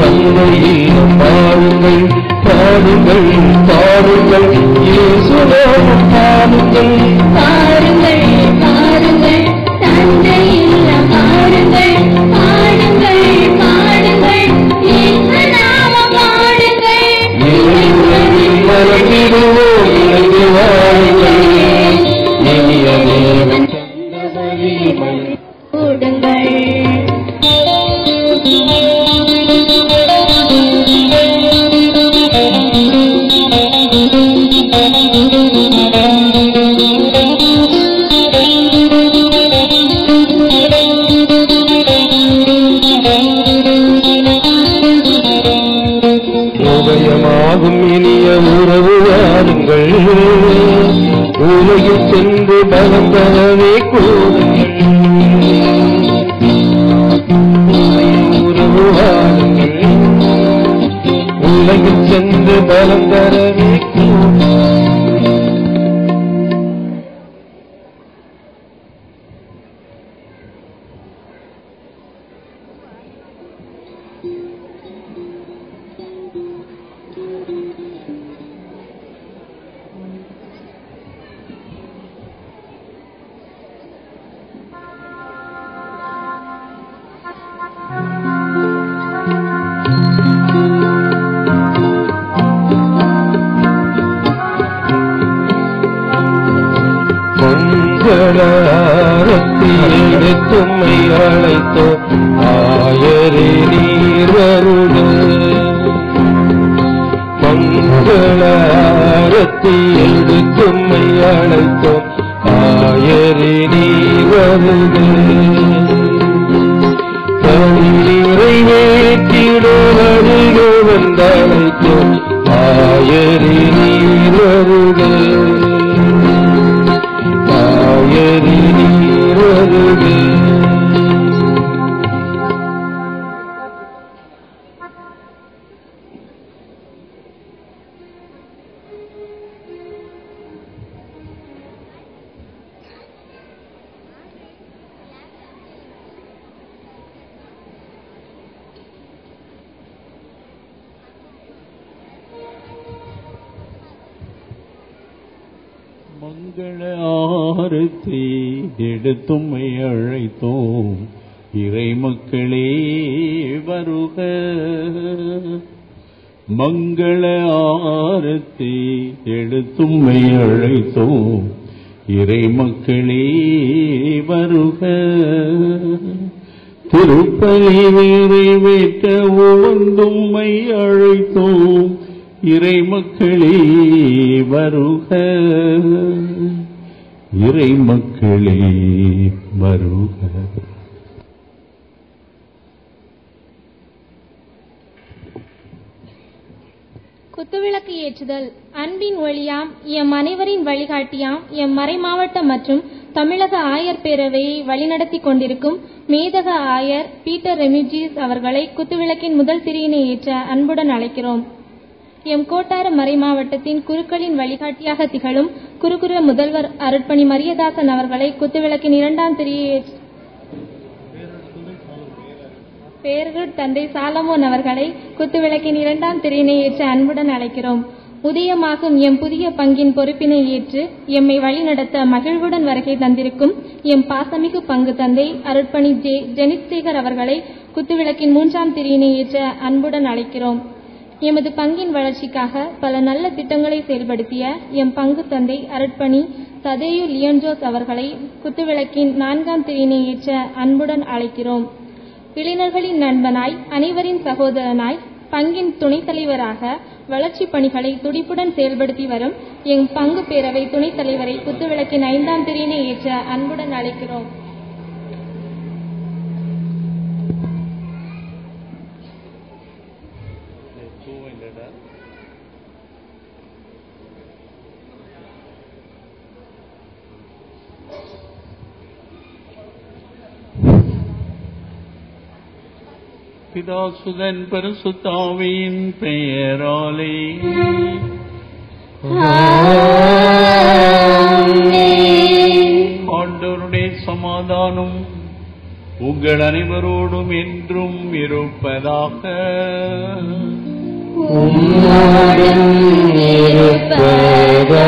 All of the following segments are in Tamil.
தந்தையில் பாருங்கள் பாருங்கள் பாருங்கள் இயேசுநாமம் பாருங்கள் பாருங்கள் பாருங்கள் தந்தை இல்லம் பாருங்கள் பாடுங்கள் பாடுங்கள் இயேசுநாமம் பாடுங்கள் இறைவனின் மறந்திடுவோம் இணைந்து வாருங்கள் இனிய தேவன் தந்தவழி கூடுங்கள் உதயமாகும் இனிய உறவு வாருங்கள் உலகில் சென்று பலம் பெறவே கூறுங்கள் உறவு வாருங்கள் உலகில் சென்று பலம் பெறவே கூறுங்கள் மங்களத்தில் தும்மை அழைத்தோ ஆயரே நீர் வருக மங்களத்தில் தும்மை அழைத்தோ ஆயரே நீர் வருக நிறைவேற்றிட வருக வந்தழைத்தோ ஆயரே நீர் வருக ஆயரி நீரருகே மங்கள ஆரத்தி எடுத்தும்மை அழைத்தோம் இறை மக்களே வருக மங்கள ஆரத்தி எடுத்தும்மை அழைத்தோம் இறை மக்களே வருக திருப்பலி நிறைவேற்ற உவந்தும்மை அழைத்தோம் இறை மக்களே வருக இறை மக்களே வருக குத்துவிளக்கு ஏற்றுதல் அன்பின் ஒளியாம் எம் அனைவரின் வழிகாட்டியாம் எம் மறைமாவட்ட மற்றும் தமிழக ஆயர் பேரவையை வழிநடத்தி கொண்டிருக்கும் மேதக ஆயர் பீட்டர் ரெமிஜிஸ் அவர்களை குத்துவிளக்கின் முதல் திரியினை ஏற்ற அன்புடன் அழைக்கிறோம் எம் கோட்டார மறைமாவட்டத்தின் குருக்களின் வழிகாட்டியாக திகழும் குருகுர முதல்வர் அருட்பணி மரியதாசன் அவர்களை குத்துவிளக்கின் இரண்டாம் திரியை ஏற்ற பேர்கள் தந்தை சாலமோன் அவர்களை குத்துவிளக்கின் இரண்டாம் திரையினை ஏற்ற அன்புடன் அழைக்கிறோம் உதயமாகும் எம் புதிய பங்கின் பொறுப்பினை ஏற்று எம்மை வழிநடத்த மகிழ்வுடன் வருகை தந்திருக்கும் எம் பாசமிகு பங்கு தந்தை அருட்பணி ஜே ஜெனித் சேகர் அவர்களை குத்துவிளக்கின் மூன்றாம் திரியினை ஏற்ற அன்புடன் அழைக்கிறோம் எமது பங்கின் வளர்ச்சிக்காக பல நல்ல திட்டங்களை செயல்படுத்திய எம் பங்கு தந்தை அருட்பணி ததேயு லியன்ஜோஸ் அவர்களை குத்துவிளக்கின் நான்காம் திரியினை ஏற்ற அன்புடன் அழைக்கிறோம் இளைஞர்களின் நண்பனாய் அனைவரின் சகோதரனாய் பங்கின் துணைத் தலைவராக வளர்ச்சிப் பணிகளை துடிப்புடன் செயல்படுத்தி வரும் எங் பங்கு பேரவை துணைத் தலைவரை குத்துவிளக்கின் ஐந்தாம் திரியினை ஏற்ற அன்புடன் அழைக்கிறோம் பிதாசுதன் பரிசுத்தாவின் பெயராலே ஆண்டவருடைய சமாதானம் உங்கள் அனைவரோடும் என்றும் இருப்பதாக உம்மோடும் இருப்பதாக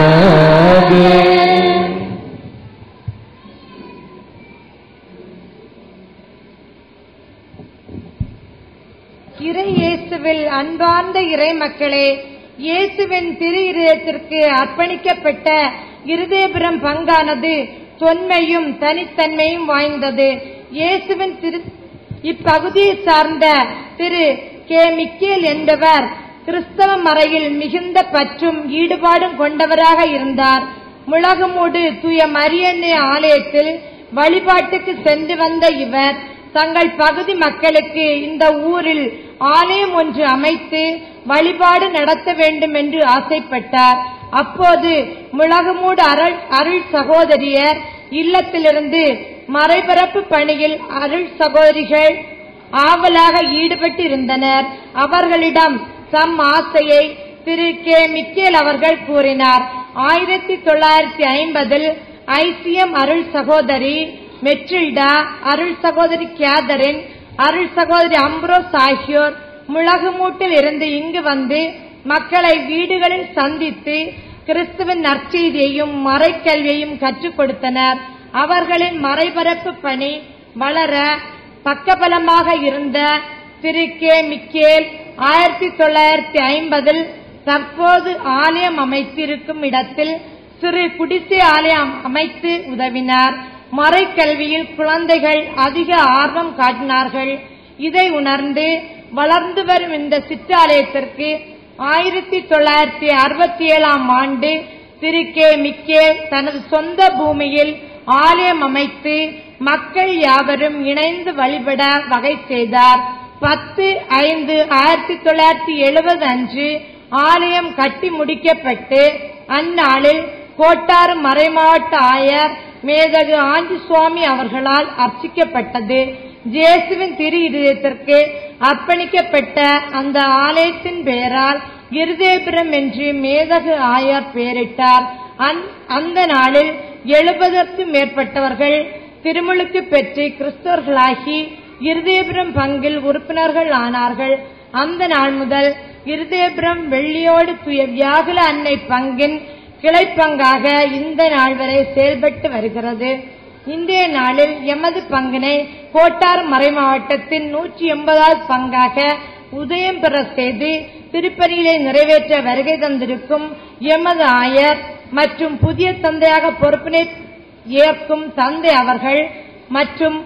இறை இயேசுவில் அன்பார்ந்த இறை மக்களே இயேசுவின் திரு இருதயத்திற்கு அர்ப்பணிக்கப்பட்ட இருதயபுரம் பங்கானது தொன்மையும் தனித்தன்மையும் வாய்ந்தது இயேசுவின் திரு இப்பகுதியை சார்ந்த திரு கே மிக்கேல் என்பவர் கிறிஸ்தவ மறையில் மிகுந்த பற்றும் ஈடுபாடும் கொண்டவராக இருந்தார் முழகமூடு தூய மரியன்னை ஆலயத்தில் வழிபாட்டுக்கு சென்று வந்த இவர் தங்கள் பகுதி மக்களுக்கு இந்த ஊரில் ஆலயம் ஒன்று அமைத்து வழிபாடு நடத்த வேண்டும் என்று ஆசைப்பட்டார் அப்போது முழகமூடு அருள் அருள் சகோதரியர் இல்லத்திலிருந்து மறைபரப்பு பணியில் அருள் சகோதரிகள் ஆவலாக ஈடுபட்டு இருந்தனர் அவர்களிடம் தம் ஆசையை திரு கே மிக்கேல் அவர்கள் கூறினார் ஆயிரத்தி தொள்ளாயிரத்தி ஐம்பதில் ஐசிஎம் அருள் சகோதரி மெட்ரில்டா அருள் சகோதரி கேதரின் அருள் சகோதரி அம்ப்ரோஸ் ஆகியோர் முழகுமூட்டில் இருந்து இங்கு வந்து மக்களை வீடுகளில் சந்தித்து கிறிஸ்துவின் நற்செய்தியையும் மறைக்கல்வியையும் கற்றுக் கொடுத்தனர் அவர்களின் மறைபரப்பு பணி வளர பக்கபலமாக இருந்த திரு கே மிக்கேல் ஆயிரத்தி தொள்ளாயிரத்தி ஐம்பதில் தற்போது ஆலயம் அமைத்திருக்கும் இடத்தில் சிறு குடிசை ஆலயம் அமைத்து உதவினார் மறைக்கல்வியில் குழந்தைகள் அதிக ஆர்வம் காட்டினார்கள் இதை உணர்ந்து வளர்ந்து வரும் இந்த சிற்றாலயத்திற்கு ஆயிரத்தி தொள்ளாயிரத்தி அறுபத்தி ஏழாம் ஆண்டு திரு கே மிக்கே தனது சொந்த பூமியில் ஆலயம் அமைத்து மக்கள் யாவரும் இணைந்து வழிபட வகை செய்தார் பத்து ஐந்து ஆயிரத்தி தொள்ளாயிரத்தி எழுபது அன்று ஆலயம் கட்டி முடிக்கப்பட்டு அந்நாளில் கோட்டாறு மறைமாவட்ட ஆயர் மேதகு ஆஞ்சி சுவாமி அவர்களால் அர்ச்சிக்கப்பட்டது ஜேசுவின் திரு இருதயத்திற்கு அர்ப்பணிக்கப்பட்ட அந்த ஆலயத்தின் பெயரால் இருதயபுரம் என்று மேதகு ஆயர் பெயரிட்டார் அந்- அந்த நாளில் எழுபதற்கும் மேற்பட்டவர்கள் திருமுழுக்கு பெற்று கிறிஸ்தவர்களாகி இருதயபுரம் பங்கில் உறுப்பினர்கள் ஆனார்கள் அந்த நாள் முதல் இருதயபுரம் வெள்ளியோடு துய வியாகுல அன்னை பங்கின் கிளைப்பங்காக இந்த நாள் வரை செயல்பட்டு வருகிறது இன்றைய நாளில் எமது பங்கினை கோட்டார் மறைமாவட்டத்தின் நூற்றி எண்பதாவது பங்காக உதயம் பெற செய்து திருப்பணியிலே நிறைவேற்ற வருகை தந்திருக்கும் எமது ஆயர் மற்றும் புதிய தந்தையாக பொறுப்பினை ஏற்கும் தந்தை அவர்கள் மற்றும்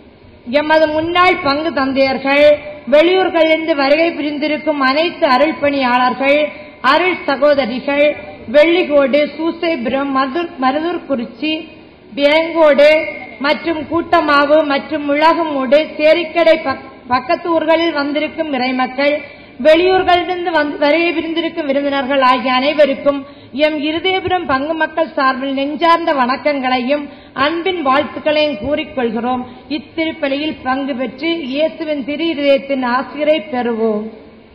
எமது முன்னாள் பங்கு தந்தையர்கள் வெளியூர்களிலிருந்து வருகை புரிந்திருக்கும் அனைத்து அருள் பணியாளர்கள் அருள் சகோதரிகள் வெள்ளிகோடு சூசைபுரம் மதுர் மருதூர்குறிச்சி வேங்கோடு மற்றும் கூட்டமாவு மற்றும் முழகமூடு சேரிக்கடை பக்- பக்கத்து ஊர்களில் வந்திருக்கும் இறைமக்கள் வெளியூர்களிலிருந்து வந்து வருகை புரிந்திருக்கும் விருந்தினர்கள் ஆகிய அனைவருக்கும் எம் இருதயபுரம் பங்கு மக்கள் சார்பில் நெஞ்சார்ந்த வணக்கங்களையும் அன்பின் வாழ்த்துக்களையும் கூறிக்கொள்கிறோம் இத்திருப்பலியில் பங்கு பெற்று இயேசுவின் திரு இருதயத்தின் ஆசிரியரை பெறுவோம்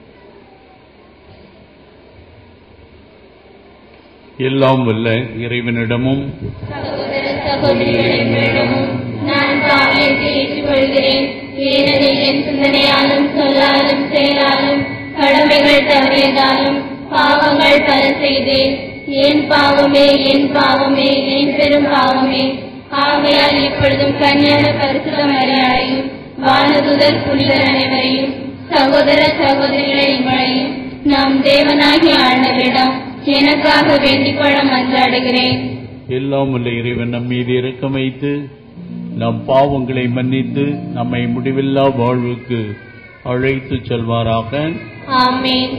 எல்லாம் வல்ல இறைவனிடமும் சகோதர சகோதரிகளிடமும் நான் பாவியத்தை ஏற்றுக்கொள்கிறேன் ஏனெனில் என் சிந்தனையாலும் சொல்லாலும் செயலாலும் கடமைகள் தவறியதாலும் பாவங்கள் பல செய்தேன் என் பாவமே என் பாவமே என் பெரும் பாவமே ஆகையால் இப்பொழுதும் கன்னியான பரிசுத்த மரியாதையும் வானதுதர் புனிதர் அனைவரையும் சகோதர சகோதரிகளை உங்களையும் நாம் தேவனாகிய ஆண்டவரிடம் எனக்காக வேண்டிக் கொள்ள மன்றாடுகிறேன் எல்லாம் வல்ல இறைவன் நம் மீது இறக்கம் வைத்து நம் பாவங்களை மன்னித்து நம்மை முடிவில்லா வாழ்வுக்கு அழைத்துச் செல்வாராக ஆமென்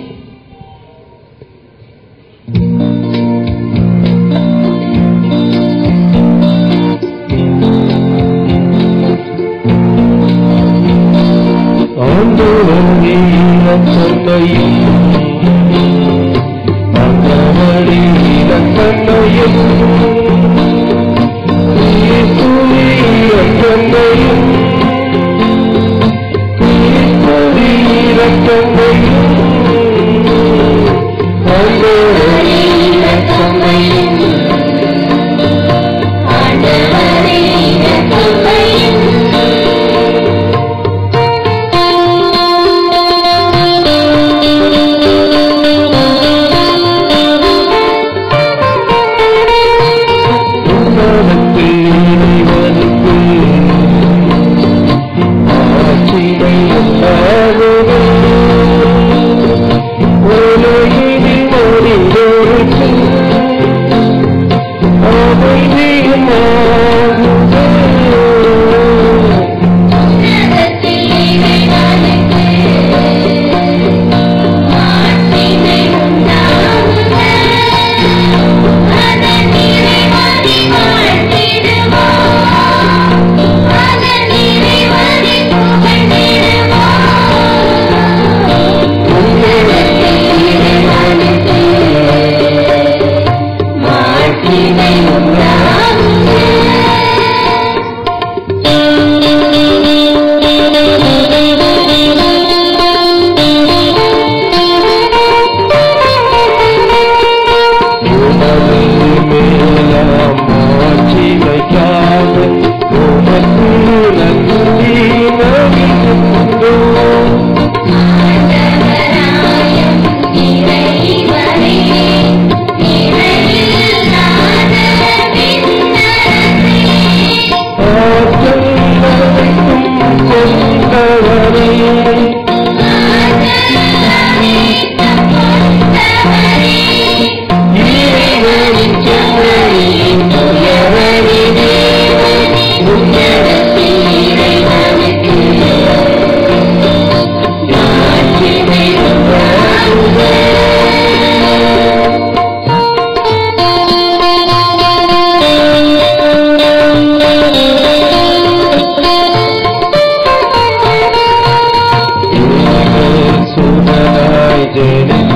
ஆண்டவன் நீலத்தன்மையும் ஆண்டவனே நீலத்தன்மையும் கிறிஸ்து நீலத்தன்மையும் கிறிஸ்து நீலத்தன்மையும் ஆண்டவனே நீலத்தன்மையும் ஆண்டவரே இரக்கமையும்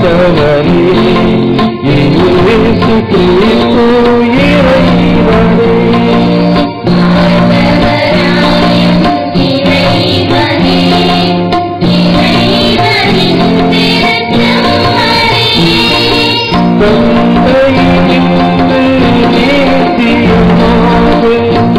வந்தவரே இயேசு கிறிஸ்து இறைவனே தந்தையினின்று நேசியமாக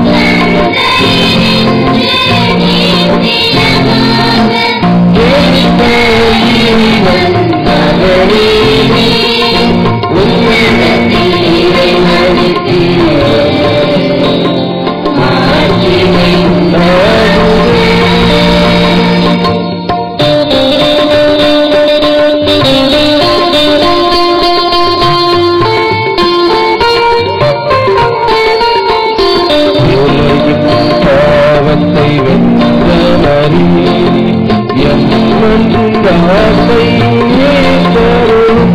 உலகின் பாவத்தை வென்றவரே எம் ஆசை தரும்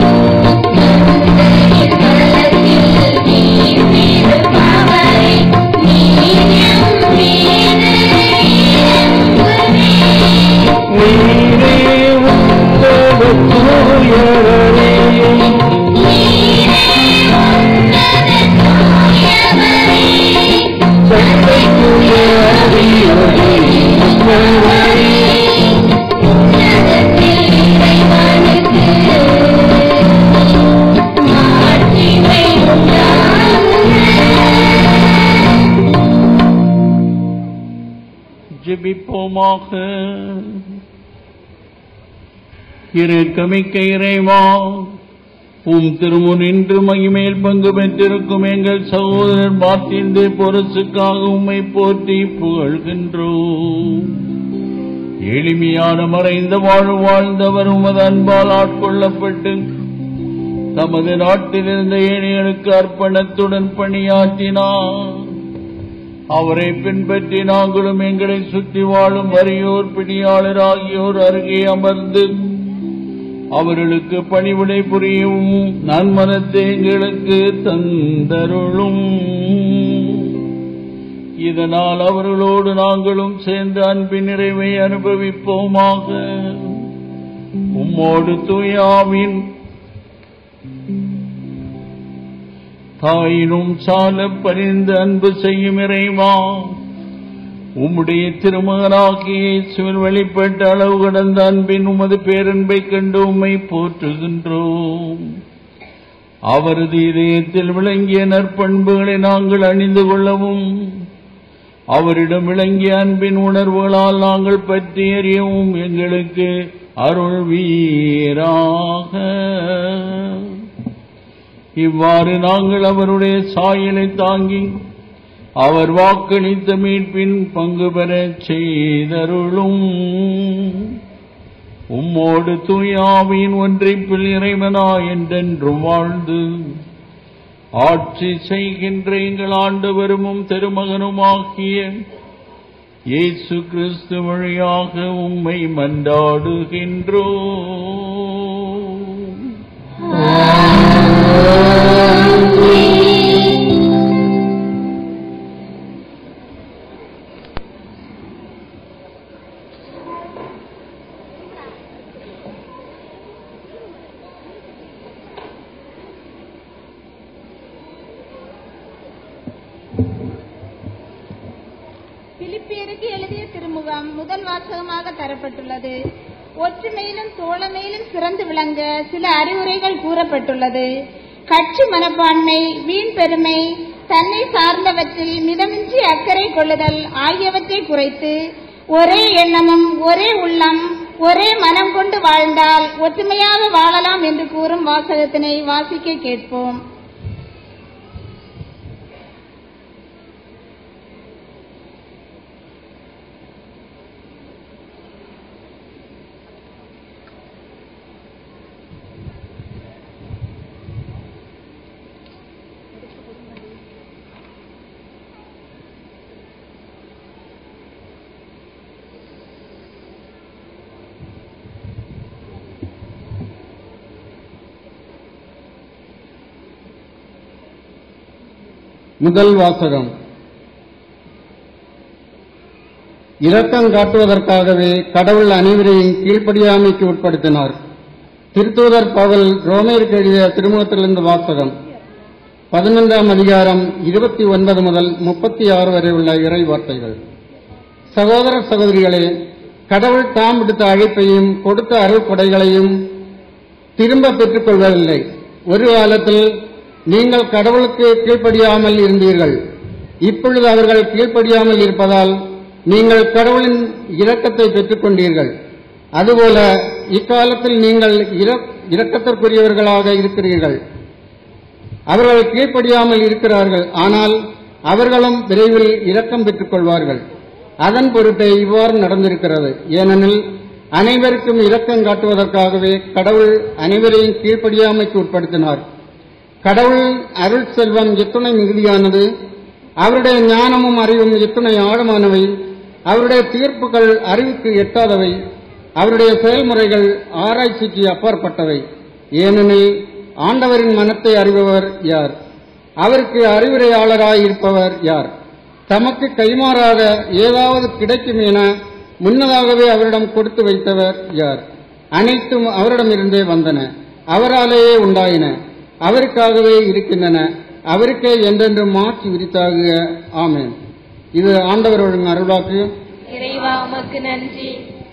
நீரே உந்தவ தூயவரே சந்தைக்குரிய அறிவரே ஜெபிப்போமாக இரக்கமிக்க இறைவா உம் திருமுன் இன்று மகிமேல் பங்கு பெற்றிருக்கும் எங்கள் சகோதரர் மார்த்தின் பொருசுக்காக உம்மை போற்றி புகழ்கின்றோம் எளிமையான மறைந்த வாழ்வு வாழ்ந்தவர் உமது அன்பால் ஆட்கொள்ளப்பட்டு தமது நாட்டிலிருந்த ஏழைகளுக்கு அர்ப்பணத்துடன் பணியாற்றினார் அவரை பின்பற்றி நாங்களும் எங்களை சுற்றி வாழும் வறியோர் பிணியாளர் ஆகியோர் அருகே அமர்ந்து அவர்களுக்கு பணிவிடை புரியவும் நன்மனத்தை எங்களுக்கு தந்தருளும் இதனால் அவர்களோடு நாங்களும் சேர்ந்து அன்பின் நிறைவை அனுபவிப்போமாக உம்மோடு தூயாவின் தாயினும் சால பரிந்து அன்பு செய்யும் இறைவா உம்முடைய திருமகனாகிய இயேசுவில் வெளிப்பட்ட அளவு கடந்த அன்பின் உமது பேரன்பை கண்டு உம்மை போற்றுகின்றோம் அவரது இதயத்தில் விளங்கிய நற்பண்புகளை நாங்கள் அணிந்து கொள்ளவும் அவரிடம் விளங்கிய அன்பின் உணர்வுகளால் நாங்கள் பற்றி எறியவும் எங்களுக்கு அருள் வீராக இவ்வாறு நாங்கள் அவருடைய சாயலை தாங்கி அவர் வாக்களித்த மீட்பின் பங்கு பெறச் செய்தருளும் உம்மோடு தூயாவின் ஒன்றைப்பில் இறைவனா என்றென்றும் வாழ்ந்து ஆட்சி செய்கின்ற எங்கள் ஆண்டவரும் திருமகனுமாகிய இயேசு கிறிஸ்து வழியாக உம்மை மன்றாடுகின்றோம் பிலிப்பியருக்கு எழுதிய திருமுகம் முதல் வாசகமாக தரப்பட்டுள்ளது ஒற்றுமையிலும் தோழமையிலும் சிறந்து விளங்க சில அறிவுரைகள் கூறப்பட்டுள்ளது கட்சி மனப்பான்மை வீண் பெருமை தன்னை சார்ந்தவற்றில் மிதமின்றி அக்கறை கொள்ளுதல் ஆகியவற்றை குறைத்து ஒரே எண்ணமும் ஒரே உள்ளம் ஒரே மனம் கொண்டு வாழ்ந்தால் ஒற்றுமையாக வாழலாம் என்று கூறும் வாசகத்தினை வாசிக்க கேட்போம் முதல் வாசகம் இரக்கம் காட்டுவதற்காகவே கடவுள் அனைவரையும் கீழ்ப்படியாமைக்கு உட்படுத்தினார் திருத்தூதர் பவுல் ரோமேருக்கு எழுதிய திருமுகத்திலிருந்து வாசகம் பதினொன்றாம் அதிகாரம் இருபத்தி ஒன்பது முதல் முப்பத்தி ஆறு வரை உள்ள இறை வார்த்தைகள் சகோதர சகோதரிகளே கடவுள் தாம் விடுத்த அழைப்பையும் கொடுத்த அருள் கொடைகளையும் திரும்ப பெற்றுக் கொள்வதில்லை ஒரு காலத்தில் நீங்கள் கடவுளுக்கு கீழ்ப்படியாமல் இருந்தீர்கள் இப்பொழுது அவர்கள் கீழ்ப்படியாமல் இருப்பதால் நீங்கள் கடவுளின் இரக்கத்தை பெற்றுக் கொண்டீர்கள் அதுபோல இக்காலத்தில் நீங்கள் இர- இரக்கத்திற்குரியவர்களாக இருக்கிறீர்கள் அவர்கள் கீழ்ப்படியாமல் இருக்கிறார்கள் ஆனால் அவர்களும் விரைவில் இரக்கம் பெற்றுக் கொள்வார்கள் அதன் பொருட்டே இவ்வாறு நடந்திருக்கிறது ஏனெனில் அனைவருக்கும் இரக்கம் காட்டுவதற்காகவே கடவுள் அனைவரையும் கீழ்ப்படியாமைக்கு உட்படுத்தினார் கடவுள் அருள் செல்வம் எத்துணை மிகுதியானது அவருடைய ஞானமும் அறிவும் எத்துணை ஆழமானவை அவருடைய தீர்ப்புகள் அறிவுக்கு எட்டாதவை அவருடைய செயல்முறைகள் ஆராய்ச்சிக்கு அப்பாற்பட்டவை ஏனெனில் ஆண்டவரின் மனத்தை அறிபவர் யார் அவருக்கு அறிவுரையாளராய் இருப்பவர் யார் தமக்கு கைமாறாத ஏதாவது கிடைக்கும் என முன்னதாகவே அவரிடம் கொடுத்து வைத்தவர் யார் அனைத்தும் அவரிடமிருந்தே வந்தன அவராலேயே உண்டாயின அவருக்காகவே இருக்கின்றன அவருக்கே என்றென்று மாற்றி விரித்தாகுக ஆமென் இது ஆண்டவர் ஒழுங்கு அருள்வாக்கு இறைவா உமக்கு நன்றி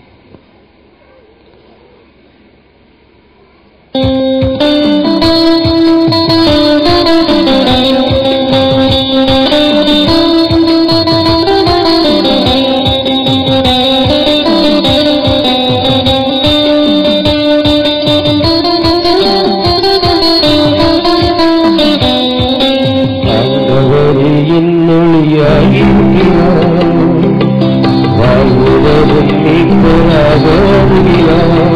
ஆண்டவரே இன்னொழியாயிருக்கிறார் வாழ்வுதவும் மீட்பராக வருகிறார்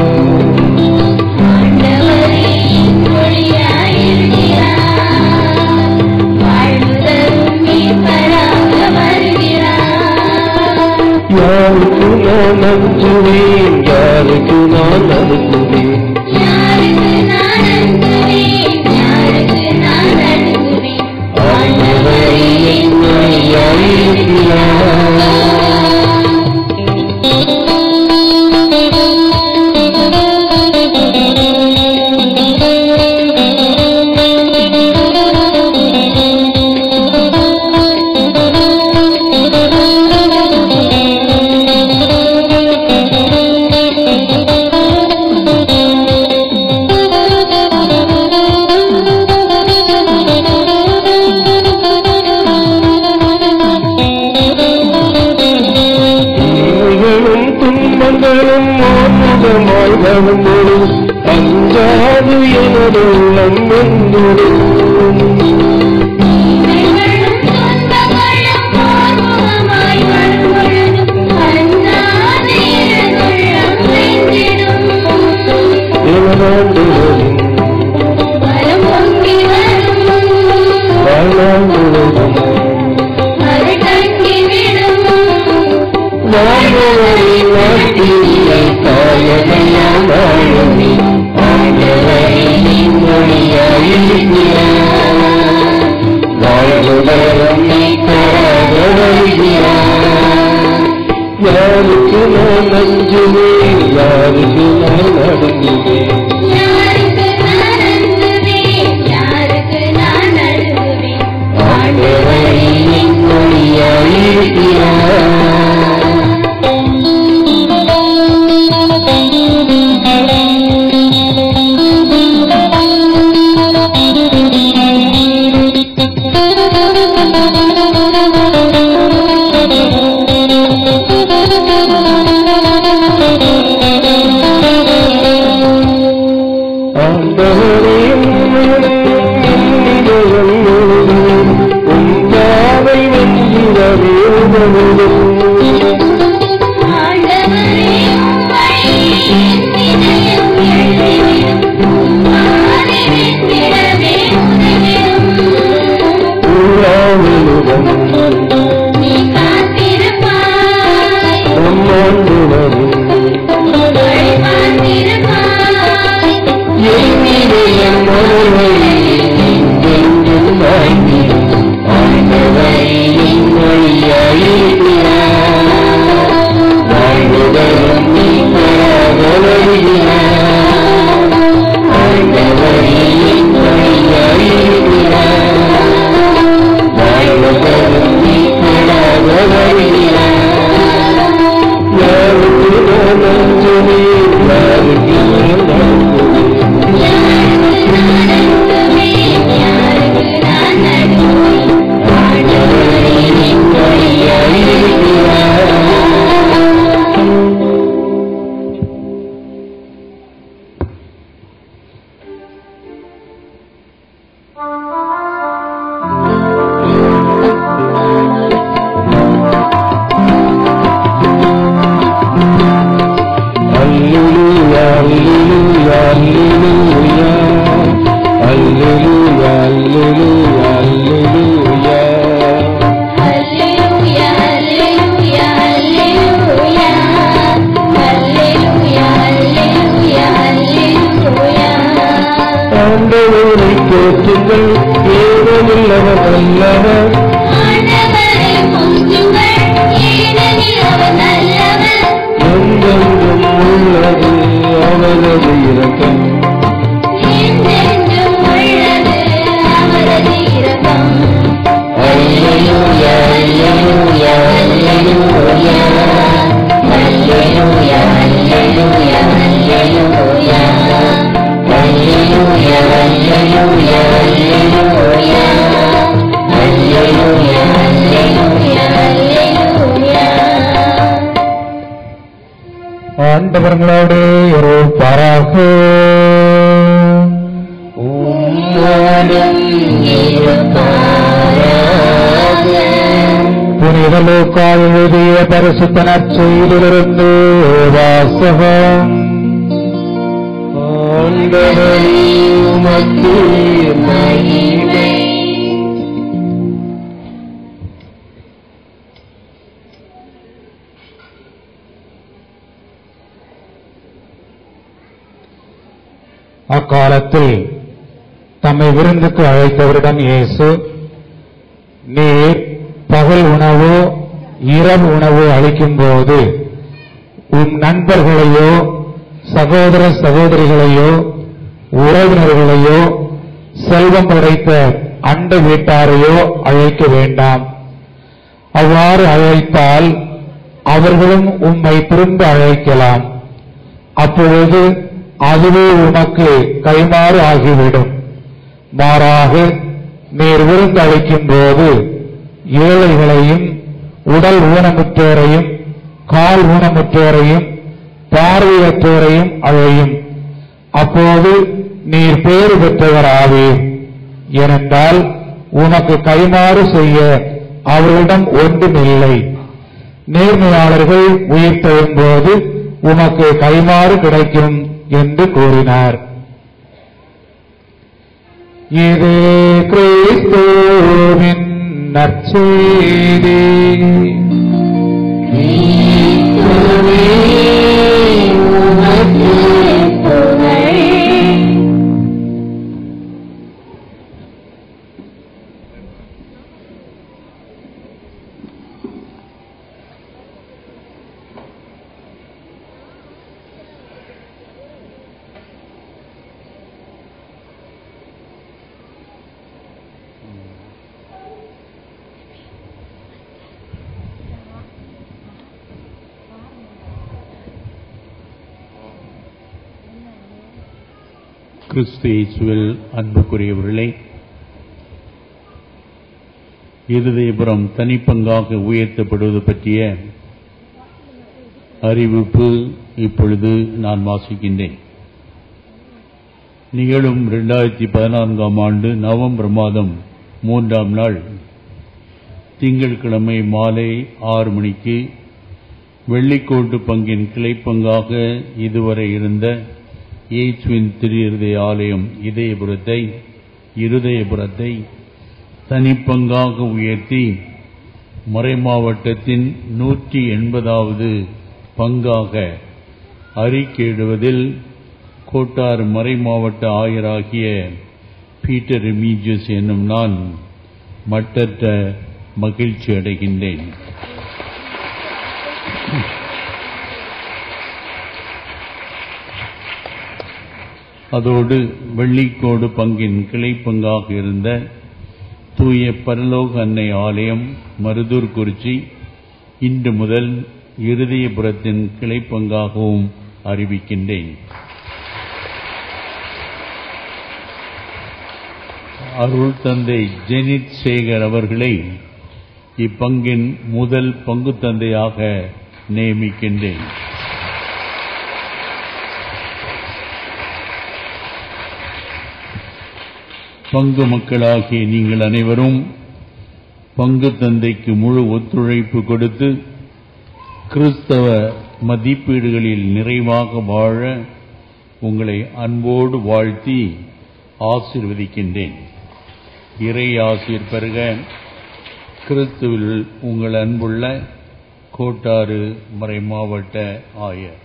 ஆண்டவரே மொழியாயிருக்கிறார் வாழ்வுதரும் மீட்பராக வருகிறார் யாருக்கு நான் அஞ்சுவேன் யாருக்கு நான் அனுப்புவேன் யாருக்கு நான் அன்புவேன் யாருக்கு நான் அன்புவேன் ஆண்டவரே இன்னொழியாயிருக்கிறார் தீமைகளும் துன்பங்களும் மோமுகமாய் வரும்போது அஞ்சாது எனது உள்ளம் வெந்துடும் இவைகளும் துன்பங்களும் போர்முகமாய் வரும்பொழுதும் அஞ்சாது எனதுள்ளம் வெந்திடும். எனதாண்டுவதும் வரம் பொங்கி வரும் வாழ்நாண்டுவதும் அது தங்கிவிடும் வாழ்வரை நாட்டிலே தாயமையாம் வாழவே ஆண்டவரை மொழியாயிருக்கிறார் வாழ்வுதரம் மீட்பராக வருகிறார் யாருக்கு நான் அஞ்சுவேன் யாருக்கு நான் அடங்குவேன் யாருக்கு நான் அன்புவேன் யாருக்கு நான் அழுகுவேன் ஆண்டவரை மொழியாயிருக்கிறார் ஆண்டவரே என்னிதயம் முழுவதும் உம் பாவை வென்றிடவே உதவுதும் ஆண்டவரே உம்மை என் இதயம் எழுதிவிடும் உம்மாலை வென்றிடவே உதவிடும் உலாவிலுடன் நீ காத்திருப்பாய் நம்மாண்டுவரும் வழி பார்த்திருப்பாய் என்னிதயம் முழுவதும் எங்கெங்கும் வாங்கிடும் ஆண்டவரை என் வழியாயிருக்கிறார் வாழ்வுதரும் மீட்பராக வருகிறார் வல்லவர் ஆண்டவரை போற்றுங்கள் ஏனெனில் அவர் நல்லவர் எங்கெங்கும் உள்ளது அவரது இரக்கம் என்றென்றும் உள்ளது அவரது இரக்கம் அல்லேலூயா அல்லேலூயா அல்லேலூயா அல்லேலூயா அல்லேலூயா அல்லேலூயா அல்லேலூயா அல்லேலூயா அல்லேலூயா அல்லேலூயா அல்லேலூயா அல்லேலூயா ஆண்டவர்களோடு இருப்பாராக உம்மோடும் இருப்பாராக புனித லூக்கா எழுதிய பரிசுத்த நற்செய்திலிருந்து வாசகம் ஆண்டவரே உமக்கு மகிமை அக்காலத்தில் தம்மை விருந்துக்கு அழைத்தவரிடம் இயேசு நீர் பகல் உணவோ இரவு உணவோ அளிக்கும்போது உன் நண்பர்களையோ சகோதர சகோதரிகளையோ உறவினர்களையோ செல்வம் படைத்த அண்ட வீட்டாரையோ அழைக்க வேண்டாம் அவ்வாறு அழைத்தால் அவர்களும் உம்மை திரும்ப அழைக்கலாம் அப்பொழுது அதுவே உமக்கு கைமாறு ஆகிவிடும் மாறாக நீர் விருந்து அளிக்கும் போது ஏழைகளையும் உடல் ஊனமுற்றோரையும் கால் ஊனமுற்றோரையும் பார்வையற்றோரையும் அழையும் அப்போது நீர் பேறு பெற்றவர் ஆவீர் ஏனென்றால் உமக்கு கைமாறு செய்ய அவர்களிடம் ஒன்றுமில்லை நேர்மையாளர்கள் உயிர் போது உமக்கு கைமாறு கிடைக்கும் என்று கூறினார் இது கிறிஸ்துவின் நற்செய்தி கிறிஸ்து இயேசுவில் அன்புக்குரியவர்களே இருதயபுரம் தனிப்பங்காக உயர்த்தப்படுவது பற்றிய அறிவிப்பு இப்பொழுது நான் வாசிக்கின்றேன் நிகழும் இரண்டாயிரத்தி பதினான்காம் ஆண்டு நவம்பர் மாதம் மூன்றாம் நாள் திங்கட்கிழமை மாலை ஆறு மணிக்கு வெள்ளிக்கோட்டு பங்கின் கிளைப்பங்காக இதுவரை இருந்த இயேசுவின் திரு இருதய ஆலயம் இதயபுரத்தை இருதயபுரத்தை தனிப்பங்காக உயர்த்தி மறைமாவட்டத்தின் நூற்றி எண்பதாவது பங்காக அறிக்கையிடுவதில் கோட்டார் மறைமாவட்ட ஆயராகிய பீட்டர் ரெமீஜியஸ் என்னும் நான் மட்டற்ற மகிழ்ச்சி அடைகின்றேன் அதோடு வெள்ளிக்கோடு பங்கின் கிளை பங்காக இருந்த தூய பரலோக அன்னை ஆலயம் மருதூர் குறிச்சி இன்று முதல் இருதயபுரத்தின் கிளை பங்காகவும் அறிவிக்கின்றேன் அருள் தந்தை ஜெனித் சேகர் அவர்களை இப்பங்கின் முதல் பங்கு தந்தையாக நியமிக்கின்றேன் பங்கு மக்களாகிய நீங்கள் அனைவரும் பங்கு தந்தைக்கு முழு ஒத்துழைப்பு கொடுத்து கிறிஸ்தவ மதிப்பீடுகளில் நிறைவாக வாழ உங்களை அன்போடு வாழ்த்தி ஆசீர்வதிக்கின்றேன் இறை ஆசீர் பெருக கிறிஸ்துவில் உங்கள் அன்புள்ள கோட்டாறு மறை மாவட்ட ஆயர்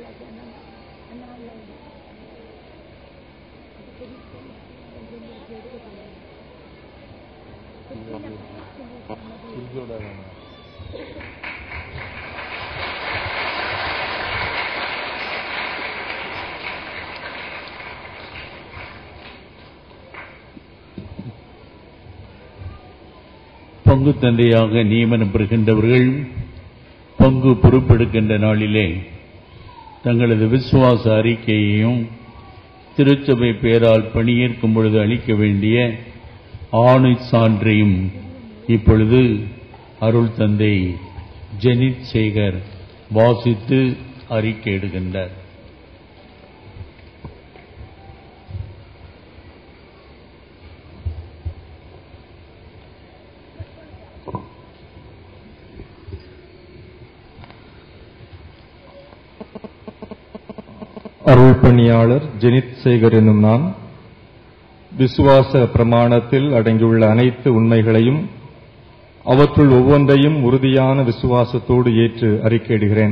பங்கு தந்தையாக நியமனம் பெறுகின்றவர்கள் பங்கு பொறுப்பெடுக்கின்ற நாளிலே தங்களது விசுவாச அறிக்கையையும் திருச்சபை பெயரால் பணியேற்கும் பொழுது அளிக்க வேண்டிய ஆணை சான்றையும் இப்பொழுது அருள் தந்தை ஜெனித் சேகர் வாசித்து அறிக்கையிடுகின்றார் அருள் பணியாளர் ஜெனித் சேகர் என்னும் நான் விசுவாச பிரமாணத்தில் அடங்கியுள்ள அனைத்து உண்மைகளையும் அவற்றுள் ஒவ்வொன்றையும் உறுதியான விசுவாசத்தோடு ஏற்று அறிக்கையிடுகிறேன்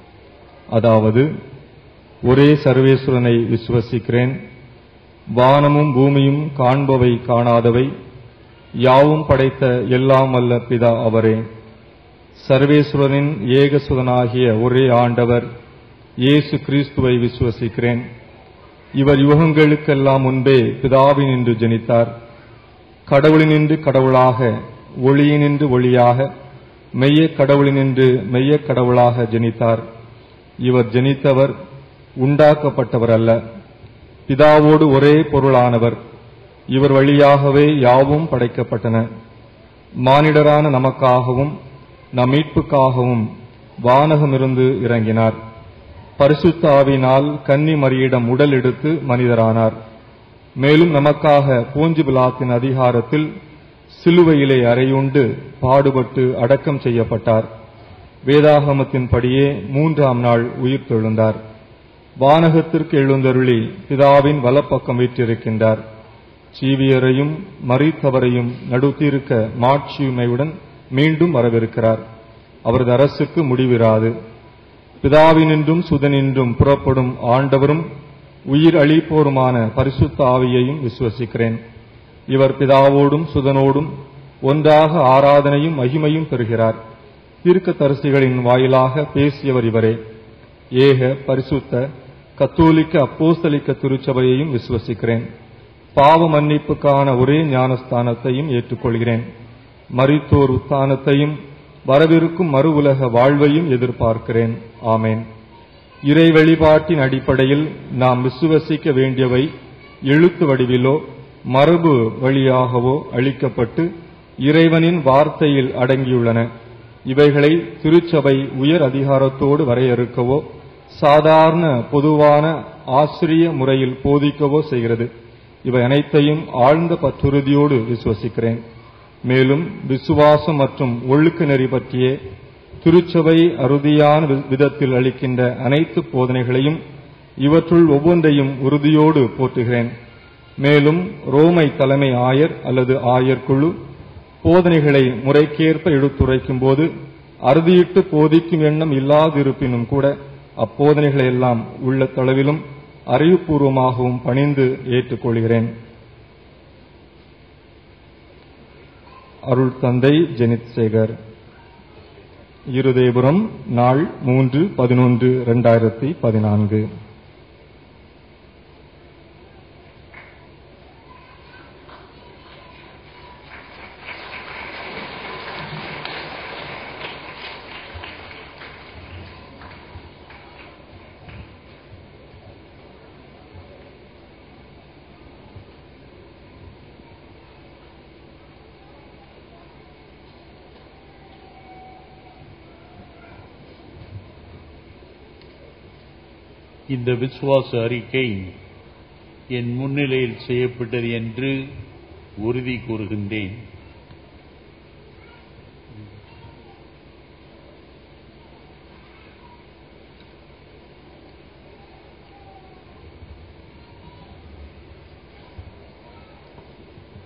அதாவது ஒரே சர்வேஸ்வரனை விசுவசிக்கிறேன் வானமும் பூமியும் காண்பவை காணாதவை யாவும் படைத்த எல்லாம் வல்ல பிதா அவரே சர்வேஸ்வரனின் ஏகசுதனாகிய ஒரே ஆண்டவர் இயேசு கிறிஸ்துவை விசுவசிக்கிறேன் இவர் யுகங்களுக்கெல்லாம் முன்பே பிதாவினின்று ஜெனித்தார் கடவுளினின்று கடவுளாக ஒளியினின்று ஒளியாக மெய்ய கடவுளினின்று மெய்ய கடவுளாக ஜெனித்தார் இவர் ஜெனித்தவர் உண்டாக்கப்பட்டவர் அல்ல பிதாவோடு ஒரே பொருளானவர் இவர் வழியாகவே யாவும் படைக்கப்பட்டன மானிடரான நமக்காகவும் நம் மீட்புக்காகவும் வானகமிருந்து இறங்கினார் பரிசுத்த ஆவினால் கன்னி மரியிடம் உடல் எடுத்து மனிதரானார் மேலும் நமக்காக பூஞ்சு பிலாத்தின் அதிகாரத்தில் சிலுவையிலே அறையுண்டு பாடுபட்டு அடக்கம் செய்யப்பட்டார் வேதாகமத்தின்படியே மூன்றாம் நாள் உயிர் தெழுந்தார் வானகத்திற்கு எழுந்தருளி பிதாவின் வலப்பக்கம் வீற்றிருக்கின்றார் சீவியரையும் மறித்தவரையும் நடுத்திருக்க மாட்சியுமையுடன் மீண்டும் வரவிருக்கிறார் அவரது அரசுக்கு முடிவிராது பிதாவினின்றும் சுதனின்றும் புறப்படும் ஆண்டவரும் உயிர் அளிப்போருமான பரிசுத்த ஆவியையும் விசுவசிக்கிறேன் இவர் பிதாவோடும் சுதனோடும் ஒன்றாக ஆராதனையும் மகிமையும் பெறுகிறார் தீர்க்க தரிசிகளின் வாயிலாக பேசியவர் இவரே ஏக பரிசுத்த கத்தோலிக்க அப்போஸ்தலிக்க திருச்சபையையும் விசுவசிக்கிறேன் பாவ மன்னிப்புக்கான ஒரே ஞானஸ்தானத்தையும் ஏற்றுக்கொள்கிறேன் மரித்தோர் உத்தானத்தையும் வரவிருக்கும் மறு உலக வாழ்வையும் எதிர்பார்க்கிறேன் ஆமேன் இறை வழிபாட்டின் அடிப்படையில் நாம் விசுவசிக்க வேண்டியவை எழுத்து வடிவிலோ மரபு வழியாகவோ அளிக்கப்பட்டு இறைவனின் வார்த்தையில் அடங்கியுள்ளன இவைகளை திருச்சபை உயர் அதிகாரத்தோடு வரையறுக்கவோ சாதாரண பொதுவான ஆசிரிய முறையில் போதிக்கவோ செய்கிறது இவை அனைத்தையும் ஆழ்ந்த பற்றுறுதியோடு விசுவசிக்கிறேன் மேலும் விசுவாசம் மற்றும் ஒழுக்க நெறி பற்றிய திருச்சபை அறுதியான வி- விதத்தில் அளிக்கின்ற அனைத்து போதனைகளையும் இவற்றுள் ஒவ்வொன்றையும் உறுதியோடு போற்றுகிறேன் மேலும் ரோமை தலைமை ஆயர் அல்லது ஆயர் குழு போதனைகளை முறைக்கேற்ப எடுத்துரைக்கும் போது அறுதியிட்டு போதிக்கும் எண்ணம் இல்லாதிருப்பினும் கூட அப்போதனைகளை எல்லாம் உள்ள தொலைவிலும் அறிவுபூர்வமாகவும் பணிந்து ஏற்றுக்கொள்கிறேன் அருள் தந்தை ஜெனித் சேகர் இருதேபுரம் நாள் மூன்று பதினொன்று இரண்டாயிரத்தி பதினான்கு இந்த விசுவாச அறிக்கை என் முன்னிலையில் செய்யப்பட்டது என்று உறுதி கூறுகின்றேன்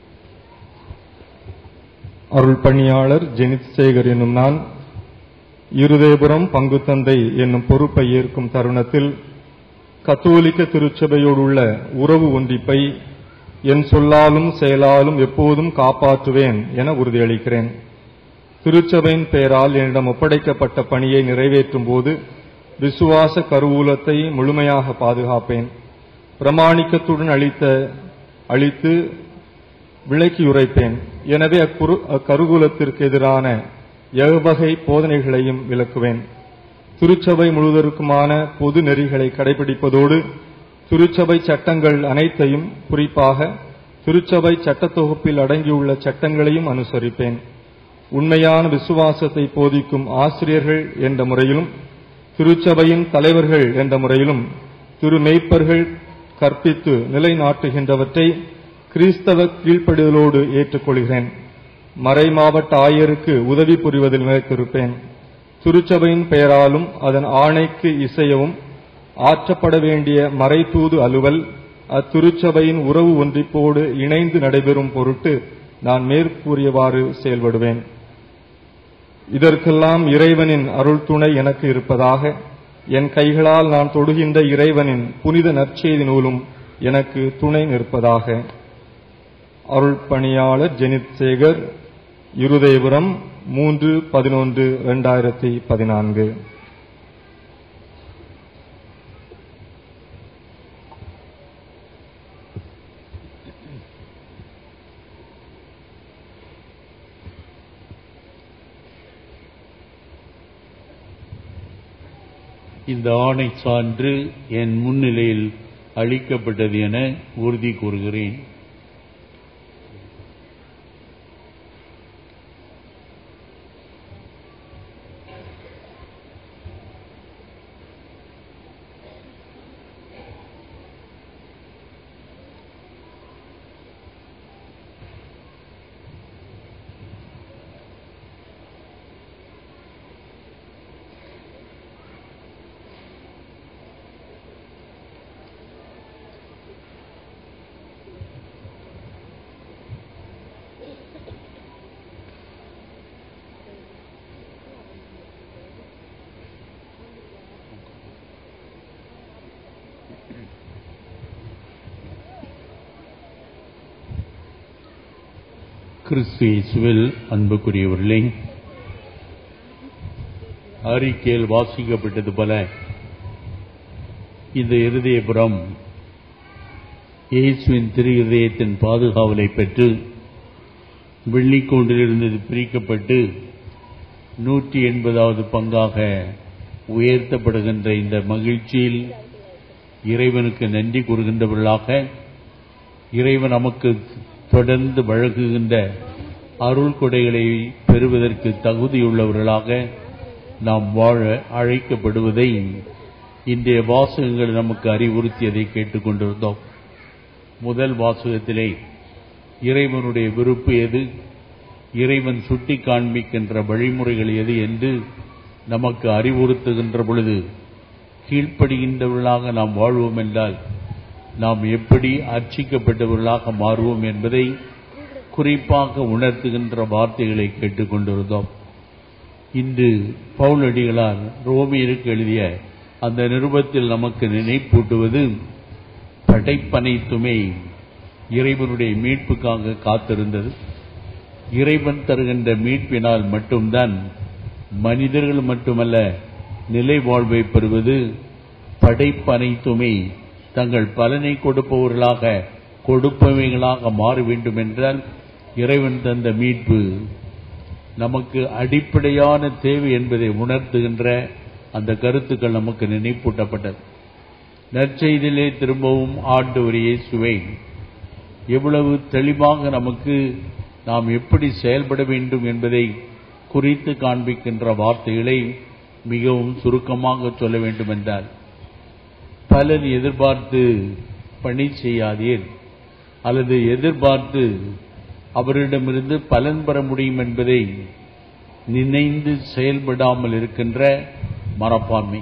அருள் பணியாளர் ஜெனித் சேகர் என்னும் நான் இருதேபுரம் பங்குத்தந்தை என்னும் பொறுப்பை ஏற்கும் தருணத்தில் கத்தோலிக்க திருச்சபையோடுள்ள உறவு ஒன்றிப்பை என் சொல்லாலும் செயலாலும் எப்போதும் காப்பாற்றுவேன் என உறுதியளிக்கிறேன் திருச்சபையின் பெயரால் என்னிடம் ஒப்படைக்கப்பட்ட பணியை நிறைவேற்றும் போது விசுவாச கருவூலத்தை முழுமையாக பாதுகாப்பேன் பிரமாணிக்கத்துடன் அளித்த அளித்து விளக்கி உரைப்பேன் எனவே அக்குரு அக்கருகூலத்திற்கு எதிரான எவ்வகை போதனைகளையும் விளக்குவேன் திருச்சபை முழுவதற்குமான பொது நெறிகளை கடைபிடிப்பதோடு திருச்சபை சட்டங்கள் அனைத்தையும் குறிப்பாக திருச்சபை சட்டத் தொகுப்பில் அடங்கியுள்ள சட்டங்களையும் அனுசரிப்பேன் உண்மையான விசுவாசத்தை போதிக்கும் ஆசிரியர்கள் என்ற முறையிலும் திருச்சபையின் தலைவர்கள் என்ற முறையிலும் திருமெய்ப்பர்கள் கற்பித்து நிலைநாட்டுகின்றவற்றை கிறிஸ்தவ கீழ்ப்படிதலோடு ஏற்றுக்கொள்கிறேன் மறை மாவட்ட ஆயருக்கு உதவி புரிவதில் நிலைத்திருப்பேன் திருச்சபையின் பெயராலும் அதன் ஆணைக்கு இசையவும் ஆற்றப்பட வேண்டிய மறைத்தூது அலுவல் அத்திருச்சபையின் உறவு ஒன்றிப்போடு இணைந்து நடைபெறும் பொருட்டு நான் மேற்கூறியவாறு செயல்படுவேன் இதற்கெல்லாம் இறைவனின் அருள் துணை எனக்கு இருப்பதாக என் கைகளால் நான் தொடுகின்ற இறைவனின் புனித நற்செய்தி நூலும் எனக்கு துணை நிற்பதாக அருள் பணியாளர் ஜெனித் சேகர் இருதயபுரம் மூன்று பதினொன்று இரண்டாயிரத்தி பதினான்கு இந்த ஆணை சான்று என் முன்னிலையில் அளிக்கப்பட்டது என உறுதி கூறுகிறேன் கிறிஸ்து இயேசுவில் அன்புக்குரியவர்களே அறிக்கையில் வாசிக்கப்பட்டது போல இந்த இருதயபுரம் இயேசுவின் திரு இருதயத்தின் பாதுகாவலை பெற்று வெள்ளிக்கோண்டிலிருந்து பிரிக்கப்பட்டு நூற்றி எண்பதாவது பங்காக உயர்த்தப்படுகின்ற இந்த மகிழ்ச்சியில் இறைவனுக்கு நன்றி கூறுகின்றவர்களாக இறைவன் நமக்கு தொடர்ந்து வழங்குகின்ற அருள் கொடைகளை பெறுவதற்கு தகுதியுள்ளவர்களாக நாம் வாழ அழைக்கப்படுவதை இன்றைய வாசகங்கள் நமக்கு அறிவுறுத்தியதை கேட்டுக்கொண்டிருந்தோம் முதல் வாசகத்திலே இறைவனுடைய விருப்பு எது இறைவன் சுட்டி காண்பிக்கின்ற வழிமுறைகள் எது என்று நமக்கு அறிவுறுத்துகின்ற பொழுது கீழ்ப்படுகின்றவர்களாக நாம் வாழ்வோம் என்றால் நாம் எப்படி அர்ச்சிக்கப்பட்டவர்களாக மாறுவோம் என்பதை குறிப்பாக உணர்த்துகின்ற வார்த்தைகளை கேட்டுக்கொண்டிருந்தோம் இன்று பவுலடிகளார் ரோமியருக்கு எழுதிய அந்த நிருபத்தில் நமக்கு நினைப்பூட்டுவது படைப்பனைத்துமே இறைவனுடைய மீட்புக்காக காத்திருந்தது இறைவன் தருகின்ற மீட்பினால் மட்டும்தான் மனிதர்கள் மட்டுமல்ல நிலை வாழ்வை பெறுவது படைப்பனைத்துமே தங்கள் பலனை கொடுப்பவர்களாக கொடுப்பவைகளாக மாற வேண்டும் என்றால் இறைவன் தந்த மீட்பு நமக்கு அடிப்படையான தேவை என்பதை உணர்த்துகின்ற அந்த கருத்துக்கள் நமக்கு நினைப்பூட்டப்பட்டது நற்செய்தியிலே திரும்பவும் ஆண்டவர் இயேசுவை எவ்வளவு தெளிவாக நமக்கு நாம் எப்படி செயல்பட வேண்டும் என்பதை குறித்து காண்பிக்கின்ற வார்த்தைகளை மிகவும் சுருக்கமாக சொல்ல வேண்டும் என்றால் பலன் எதிர்பார்த்து பணி செய்யாதீர் அல்லது எதிர்பார்த்து அவரிடமிருந்து பலன் பெற முடியும் என்பதை நினைந்து செயல்படாமல் இருக்கின்ற மனப்பான்மை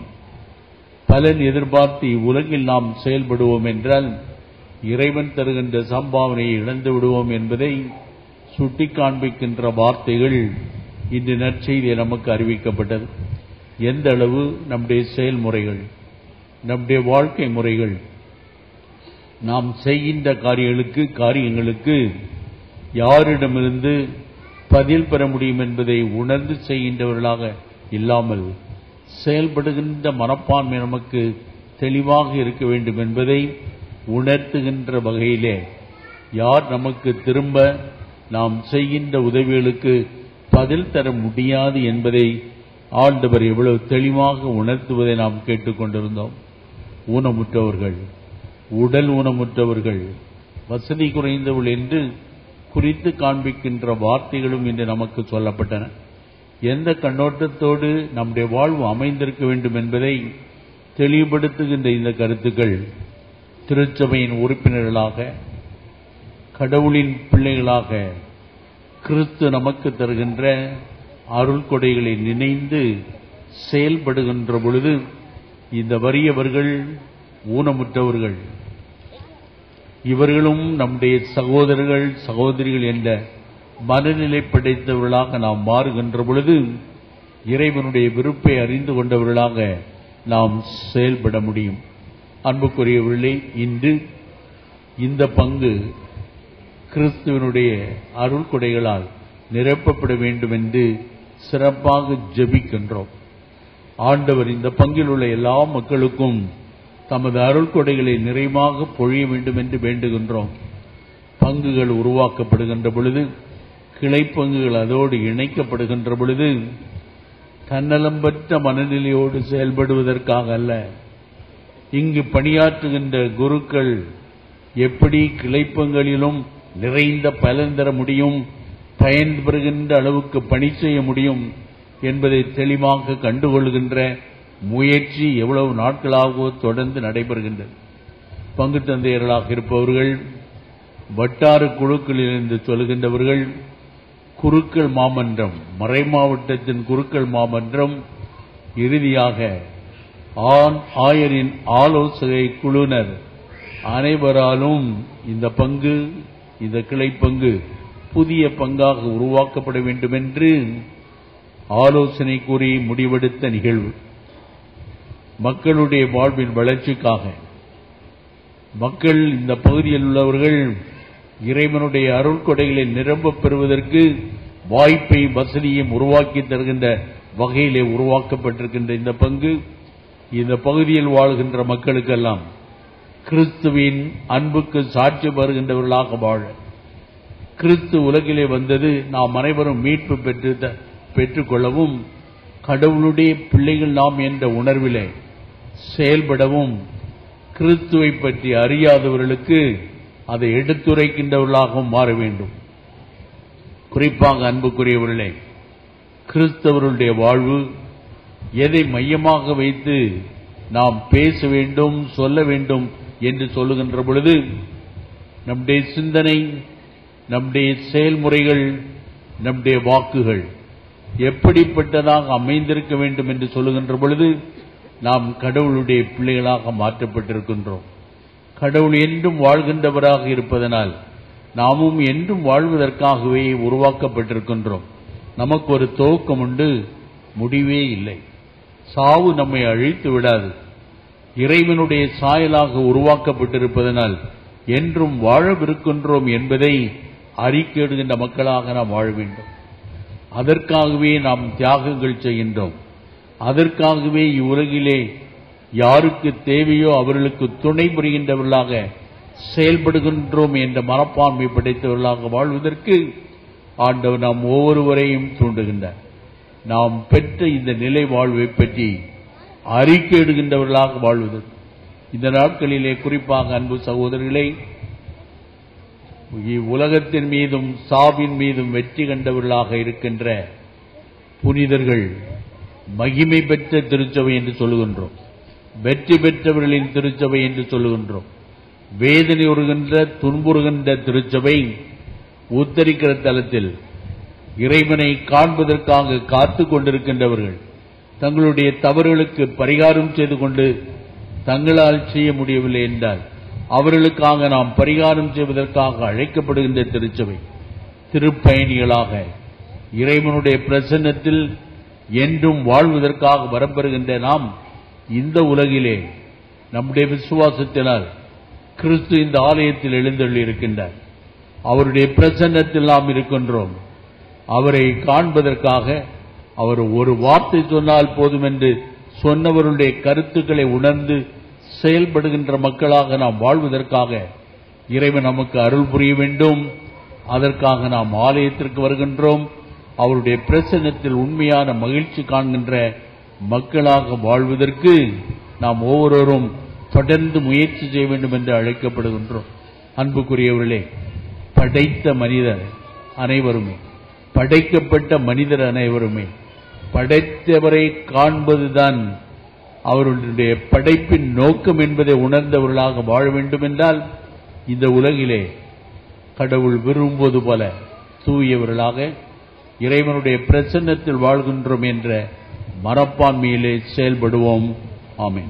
பலன் எதிர்பார்த்து இவ்வுலகில் நாம் செயல்படுவோம் என்றால் இறைவன் தருகின்ற சம்பாவனையை இழந்து விடுவோம் என்பதை சுட்டி காண்பிக்கின்ற வார்த்தைகள் இன்று நற்செய்தி நமக்கு அறிவிக்கப்பட்டது எந்த அளவு நம்முடைய செயல்முறைகள் நம்முடைய வாழ்க்கை முறைகள் நாம் செய்கின்ற காரியங்களுக்கு காரியங்களுக்கு யாரிடமிருந்து பதில் பெற முடியும் என்பதை உணர்ந்து செய்கின்றவர்களாக இல்லாமல் செயல்படுகின்ற மனப்பான்மை நமக்கு தெளிவாக இருக்க வேண்டும் என்பதை உணர்த்துகின்ற வகையிலே யார் நமக்கு திரும்ப நாம் செய்கின்ற உதவிகளுக்கு பதில் தர முடியாது என்பதை ஆண்டவர் எவ்வளவு தெளிவாக உணர்த்துவதை நாம் கேட்டுக்கொண்டிருந்தோம் ஊனமுற்றவர்கள் உடல் ஊனமுற்றவர்கள் வசதி குறைந்தவள் என்று குறித்து காண்பிக்கின்ற வார்த்தைகளும் இன்று நமக்கு சொல்லப்பட்டன எந்த கண்ணோட்டத்தோடு நம்முடைய வாழ்வு அமைந்திருக்க வேண்டும் என்பதை தெளிவுபடுத்துகின்ற இந்த கருத்துக்கள் திருச்சபையின் உறுப்பினர்களாக கடவுளின் பிள்ளைகளாக கிறிஸ்து நமக்கு தருகின்ற அருள் கொடைகளை நினைந்து செயல்படுகின்ற பொழுது இந்த வறியவர்கள் ஊனமுற்றவர்கள் இவர்களும் நம்முடைய சகோதரர்கள் சகோதரிகள் என்ற மனநிலை படைத்தவர்களாக நாம் மாறுகின்ற பொழுது இறைவனுடைய விருப்பை அறிந்து கொண்டவர்களாக நாம் செயல்பட முடியும் அன்புக்குரியவர்களே இன்று இந்த பங்கு கிறிஸ்துவனுடைய அருள் கொடைகளால் நிரப்பப்பட வேண்டும் என்று சிறப்பாக ஜெபிக்கின்றோம் ஆண்டவர் இந்த பங்கில் உள்ள எல்லா மக்களுக்கும் தமது அருள் கொடைகளை நிறைவாக பொழிய வேண்டும் என்று வேண்டுகின்றோம் பங்குகள் உருவாக்கப்படுகின்ற பொழுது கிளை பங்குகள் அதோடு இணைக்கப்படுகின்ற பொழுது தன்னலம்பற்ற மனநிலையோடு செயல்படுவதற்காக அல்ல இங்கு பணியாற்றுகின்ற குருக்கள் எப்படி கிளைப்பங்களிலும் நிறைந்த பலன் தர முடியும் பயன்பெறுகின்ற அளவுக்கு பணி செய்ய முடியும் என்பதை தெளிவாக கண்டுகொள்கின்ற முயற்சி எவ்வளவு நாட்களாகவோ தொடர்ந்து நடைபெறுகின்றது பங்கு தந்தையர்களாக இருப்பவர்கள் வட்டார குழுக்களிலிருந்து சொல்கின்றவர்கள் குருக்கள் மாமன்றம் மறைமாவட்டத்தின் குருக்கள் மாமன்றம் இறுதியாக ஆண் ஆயரின் ஆலோசகை குழுனர் அனைவராலும் இந்த பங்கு இந்த கிளை பங்கு புதிய பங்காக உருவாக்கப்பட வேண்டும் என்று ஆலோசனை கூறி முடிவெடுத்த நிகழ்வு மக்களுடைய வாழ்வின் வளர்ச்சிக்காக மக்கள் இந்த பகுதியில் உள்ளவர்கள் இறைவனுடைய அருள் கொடைகளை நிரம்பப் பெறுவதற்கு வாய்ப்பை வசதியும் உருவாக்கி தருகின்ற வகையிலே உருவாக்கப்பட்டிருக்கின்ற இந்த பங்கு இந்த பகுதியில் வாழ்கின்ற மக்களுக்கெல்லாம் கிறிஸ்துவின் அன்புக்கு சாட்சி வருகின்றவர்களாக வாழ கிறிஸ்து உலகிலே வந்தது நாம் அனைவரும் மீட்பு பெற்று த- பெற்றுக்கொள்ளவும் கடவுளுடைய பிள்ளைகள் நாம் என்ற உணர்விலே செயல்படவும் கிறிஸ்துவை பற்றி அறியாதவர்களுக்கு அதை எடுத்துரைக்கின்றவர்களாகவும் மாற வேண்டும் குறிப்பாக அன்புக்குரியவர்களே கிறிஸ்தவர்களுடைய வாழ்வு எதை மையமாக வைத்து நாம் பேச வேண்டும் சொல்ல வேண்டும் என்று சொல்லுகின்ற பொழுது நம்முடைய சிந்தனை நம்முடைய செயல்முறைகள் நம்முடைய வாக்குகள் எப்படிப்பட்டதாக அமைந்திருக்க வேண்டும் என்று சொல்லுகின்ற பொழுது நாம் கடவுளுடைய பிள்ளைகளாக மாற்றப்பட்டிருக்கின்றோம் கடவுள் என்றும் வாழ்கின்றவராக இருப்பதனால் நாமும் என்றும் வாழ்வதற்காகவே உருவாக்கப்பட்டிருக்கின்றோம் நமக்கு ஒரு துவக்கம் உண்டு முடிவே இல்லை சாவு நம்மை அழித்து விடாது இறைவனுடைய சாயலாக உருவாக்கப்பட்டிருப்பதனால் என்றும் வாழவிருக்கின்றோம் என்பதை அறிக்கையிடுகின்ற மக்களாக நாம் வாழ வேண்டும் அதற்காகவே நாம் தியாகங்கள் செய்கின்றோம் அதற்காகவே இவ்வுலகிலே யாருக்கு தேவையோ அவர்களுக்கு துணை புரிகின்றவர்களாக செயல்படுகின்றோம் என்ற மனப்பான்மை படைத்தவர்களாக வாழ்வதற்கு ஆண்டவர் நாம் ஒவ்வொருவரையும் தூண்டுகின்றார் நாம் பெற்ற இந்த நிலை வாழ்வை பற்றி அறிக்கையிடுகின்றவர்களாக வாழ்வதற்கு இந்த நாட்களிலே குறிப்பாக அன்பு சகோதரர்களே உலகத்தின் மீதும் சாவின் மீதும் வெற்றி கண்டவர்களாக இருக்கின்ற புனிதர்கள் மகிமை பெற்ற திருச்சபை என்று சொல்லுகின்றோம் வெற்றி பெற்றவர்களின் திருச்சபை என்று சொல்லுகின்றோம் வேதனை உறுகின்ற துன்புறுகின்ற திருச்சபை உத்தரிக்கிற தலத்தில் இறைவனை காண்பதற்காக காத்து கொண்டிருக்கின்றவர்கள் தங்களுடைய தவறுகளுக்கு பரிகாரம் செய்து கொண்டு தங்களால் செய்ய முடியவில்லை என்றால் அவர்களுக்காக நாம் பரிகாரம் செய்வதற்காக அழைக்கப்படுகின்ற திருச்சபை திருப்பயணிகளாக இறைவனுடைய பிரசன்னத்தில் என்றும் வாழ்வதற்காக வரப்பெறுகின்ற நாம் இந்த உலகிலே நம்முடைய விசுவாசத்தினால் கிறிஸ்து இந்த ஆலயத்தில் எழுந்தள்ளி இருக்கின்றார் அவருடைய பிரசன்னத்தில் நாம் இருக்கின்றோம் அவரை காண்பதற்காக அவர் ஒரு வார்த்தை சொன்னால் போதும் என்று சொன்னவருடைய கருத்துக்களை உணர்ந்து செயல்படுகின்ற மக்களாக நாம் வாழ்வதற்காக இறைவன் நமக்கு அருள் புரிய வேண்டும் அதற்காக நாம் ஆலயத்திற்கு வருகின்றோம் அவருடைய பிரசன்னத்தில் உண்மையான மகிழ்ச்சி காண்கின்ற மக்களாக வாழ்வதற்கு நாம் ஒவ்வொருவரும் தொடர்ந்து முயற்சி செய்ய வேண்டும் என்று அழைக்கப்படுகின்றோம் அன்புக்குரியவர்களே படைத்த மனிதர் அனைவருமே படைக்கப்பட்ட மனிதர் அனைவருமே படைத்தவரை காண்பதுதான் அவர்களுடைய படைப்பின் நோக்கம் என்பதை உணர்ந்தவர்களாக வாழ வேண்டும் என்றால் இந்த உலகிலே கடவுள் விரும்புவது போல தூயவர்களாக இறைவனுடைய பிரசன்னத்தில் வாழ்கின்றோம் என்ற மனப்பான்மையிலே செயல்படுவோம் ஆமென்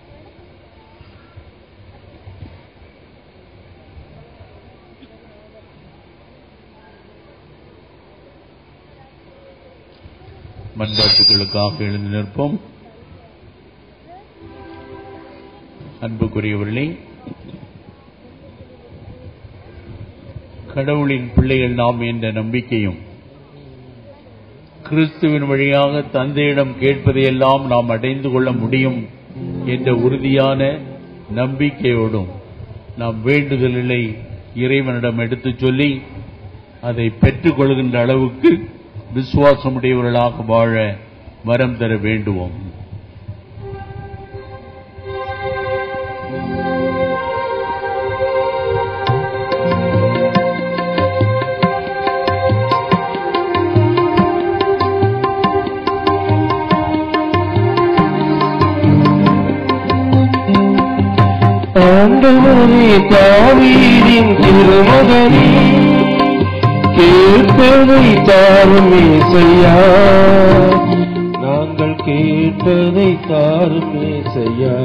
மன்றாட்டுகளுக்காக எழுந்து நிற்போம் அன்புக்குரியவர்களே கடவுளின் பிள்ளைகள் நாம் என்ற நம்பிக்கையும் கிறிஸ்துவின் வழியாக தந்தையிடம் கேட்பதையெல்லாம் நாம் அடைந்து கொள்ள முடியும் என்ற உறுதியான நம்பிக்கையோடும் நாம் வேண்டுதல்களை இறைவனிடம் எடுத்துச் சொல்லி அதை பெற்றுக் கொள்கின்ற அளவுக்கு விசுவாசமுடையவர்களாக வாழ வரம் தர வேண்டுவோம் ஆண்டவரே தாவீதின் திருமகனே கேட்பதை தாருமே செய்யா நாங்கள் கேட்பதை தாருமே செய்யா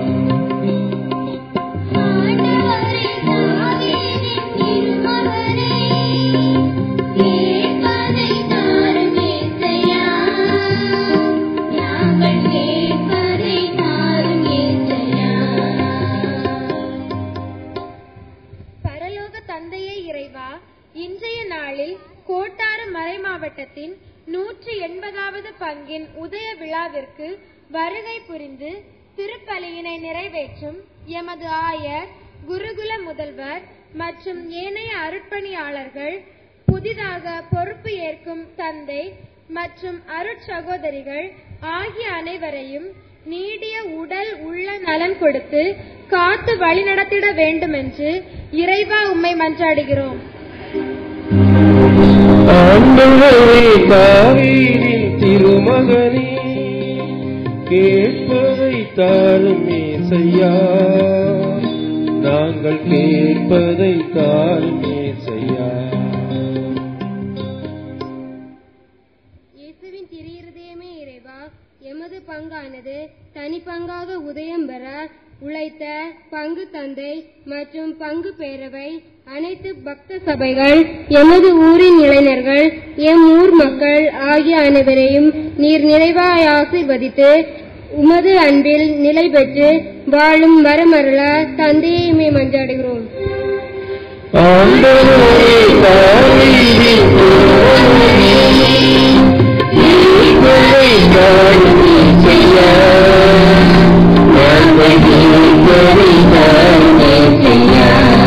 பரலோக தந்தையே இறைவா இன்றைய நாளில் கோட்டாறு மறை மாவட்டத்தின் நூற்றி எண்பதாவது பங்கின் உதய விழாவிற்கு வருகை புரிந்து திருப்பலியினை நிறைவேற்றும் எமது ஆயர் குருகுல முதல்வர் மற்றும் ஏனைய அருட்பணியாளர்கள் புதிதாக பொறுப்பு ஏற்கும் தந்தை மற்றும் அருட்சகோதரிகள் ஆகிய அனைவரையும் நீடிய உடல் உள்ள நலன் கொடுத்து காத்து வழிநடத்திட வேண்டுமென்று இறைவா உம்மை மன்றாடுகிறோம் ஆண்டவரே தாவீதின் திருமகனே கேட்பதை தாருமே செய்யா நாங்கள் கேட்பதை தாருமே செய்யா இயேசுவின் திரு இருதயமே இறைவா எமது பங்கானது தனி பங்காக உதயம் பெற உழைத்த பங்கு தந்தை மற்றும் பங்கு பேரவை அனைத்து பக்த சபைகள் எமது ஊரின் இளைஞர்கள் எம் ஊர் மக்கள் ஆகிய அனைவரையும் நீர் நிறைவாய் ஆசீர்வதித்து உமது அன்பில் நிலை பெற்று வாழும் வரமருள தந்தையுமே மன்றாடுகிறோம் ஆண்டவரே தாவீதின் திருமகனே கேட்பதை தாருமே செய்யா நாங்கள் கேட்பதை தாருமே செய்யா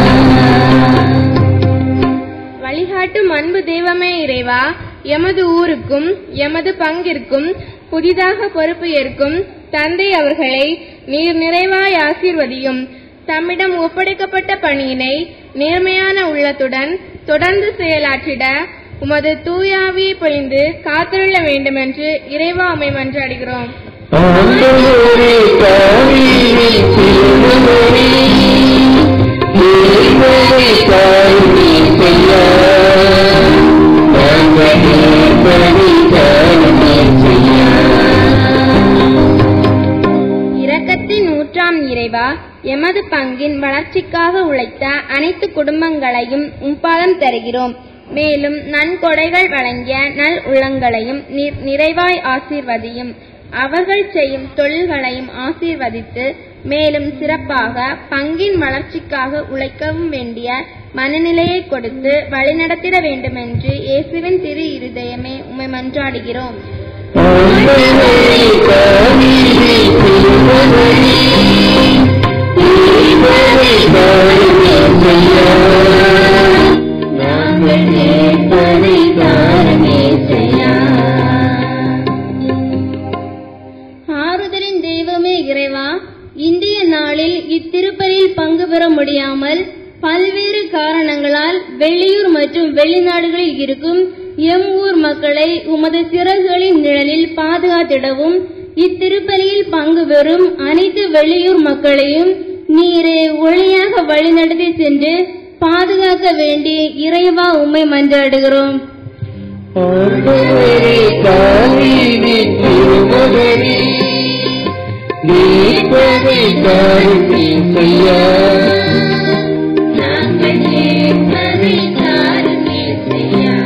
வழிகாட்டும் அன்பு தெய்வமே இறைவா எமது ஊருக்கும் எமது பங்கிற்கும் புதிதாக பொறுப்பு ஏற்கும் தந்தை அவர்களை நீர் நிறைவாய் ஆசீர்வதியும் தம்மிடம் ஒப்படைக்கப்பட்ட பணியினை நேர்மையான உள்ளத்துடன் தொடர்ந்து செயலாற்றிட உமது தூயாவியை பொழிந்து காத்திருள்ள வேண்டுமென்று இறைவா உம்மை மன்றாடுகிறோம் ஆண்டவரே தாவீதின் திருமகனே கேட்பதை தாருமே செய்யா நாங்கள் கேட்பதை தாருமே செய்யா இரக்கத்தின் நூற்றாம் இறைவா எமது பங்கின் வளர்ச்சிக்காக உழைத்த அனைத்து குடும்பங்களையும் உம்பாதம் தருகிறோம் மேலும் நன்கொடைகள் வழங்கிய நல் உள்ளங்களையும் நீர் நிறைவாய் ஆசீர்வதியும் அவர்கள் செய்யும் தொழில்களையும் ஆசீர்வதித்து மேலும் சிறப்பாக பங்கின் வளர்ச்சிக்காக உழைக்கவும் வேண்டிய மனநிலையை கொடுத்து வழிநடத்திட வேண்டுமென்று இயேசுவின் திரு இருதயமே உம்மை மன்றாடுகிறோம் நாங்கள் கேட்பதை தாருமே செய்யா ஆறுதலின் தெய்வமே இறைவா இந்திய நாளில் இத்திருப்பலியில் பங்கு பெற முடியாமல் பல்வேறு காரணங்களால் வெளியூர் மற்றும் வெளிநாடுகளில் இருக்கும் எம் ஊர் மக்களை உமது சிறகுகளின் நிழலில் பாதுகாத்திடவும் இத்திருப்பலியில் பங்கு பெறும் அனைத்து வெளியூர் மக்களையும் நீரே ஒளியாக வழிநடத்தி சென்று பாதுகாக்க வேண்டி இறைவா உம்மை மன்றாடுகிறோம் ஆண்டவரே தாவீதி திருமகனே நீப்பதை தாருமே செய்யா நாங்கள் கேட்பதை தாருமே செய்யா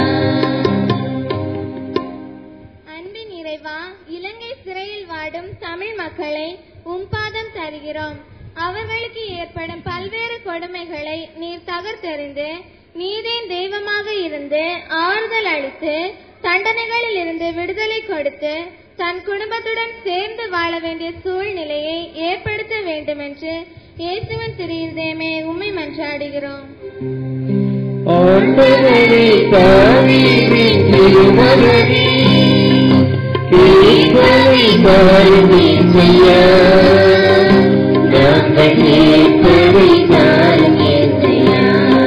அன்பின் இறைவா இலங்கை சிறையில் வாடும் தமிழ் மக்களை உம் பாதம் தருகிறோம் அவர்களுக்கு ஏற்படும் பல்வேறு கொடுமைகளை நீர் தகர்த்தெறிந்து நீதியின் தெய்வமாக இருந்து ஆறுதல் அளித்து தண்டனைகளில் இருந்து விடுதலை கொடுத்து தன் குடும்பத்துடன் சேர்ந்து வாழ வேண்டிய சூழ்நிலையை ஏற்படுத்த வேண்டுமென்று இயேசுவின் திரு இருதயமே உம்மை மன்றாடுகிறோம் ஆண்டவரே தாவீதி திருமகனே கேட்பதை தாருமே செய்யா நாங்கள் கேட்பதை தாருமே செய்யா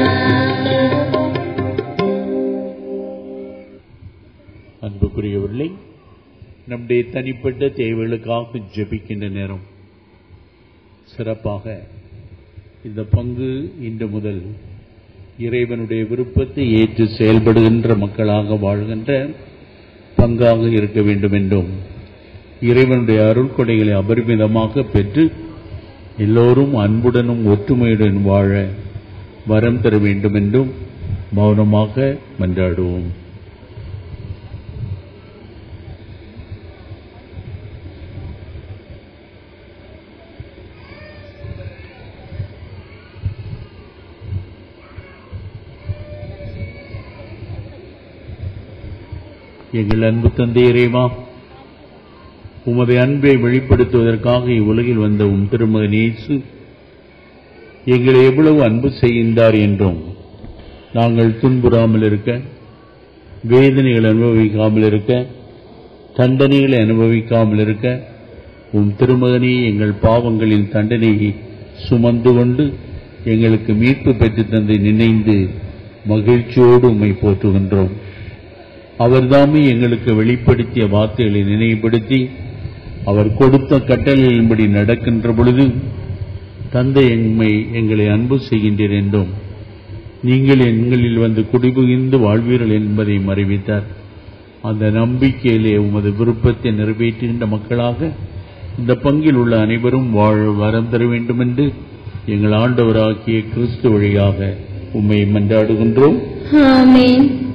அன்புக்குரியவர்களே நம்முடைய தனிப்பட்ட தேவைகளுக்காக ஜெபிக்கின்ற நேரம் சிறப்பாக இந்த பங்கு இன்று முதல் இறைவனுடைய விருப்பத்தை ஏற்று செயல்படுகின்ற மக்களாக வாழ்கின்ற பங்காக இருக்க வேண்டும் என்றும் இறைவனுடைய அருள்கொடைகளை அபரிமிதமாக பெற்று எல்லோரும் அன்புடனும் ஒற்றுமையுடன் வாழ வரம் தர வேண்டும் என்றும் மௌனமாக மன்றாடுவோம் எங்கள் அன்பு தந்தை இறைவா உமது அன்பை வெளிப்படுத்துவதற்காக இவ்வுலகில் வந்த உம் திருமகன் இயேசு எங்களை எவ்வளவு அன்பு செய்கின்றார் என்றும் நாங்கள் துன்புறாமல் இருக்க வேதனைகள் அனுபவிக்காமல் இருக்க தண்டனைகளை அனுபவிக்காமல் இருக்க உம் திருமகனே எங்கள் பாவங்களின் தண்டனையை சுமந்து கொண்டு எங்களுக்கு மீட்பு பெற்று தந்தை நினைந்து மகிழ்ச்சியோடு உம்மை போற்றுகின்றோம் அவர்தாமே எங்களுக்கு வெளிப்படுத்திய வார்த்தைகளை நினைவுபடுத்தி அவர் கொடுத்த கட்டளையின்படி நடக்கின்ற பொழுது தந்தை எம்மை எங்களை அன்பு செய்கின்றீர் என்றும் நீங்கள் எங்களில் வந்து குடிபுகிந்து வாழ்வீர்கள் என்பதை மறைவித்தார் அந்த நம்பிக்கையிலே உமது விருப்பத்தை நிறைவேற்றுகின்ற மக்களாக இந்த பங்கில் உள்ள அனைவரும் வாழ வரம் தர வேண்டும் என்று எங்கள் ஆண்டவராகிய கிறிஸ்து வழியாக உம்மை மன்றாடுகின்றோம் ஆமென்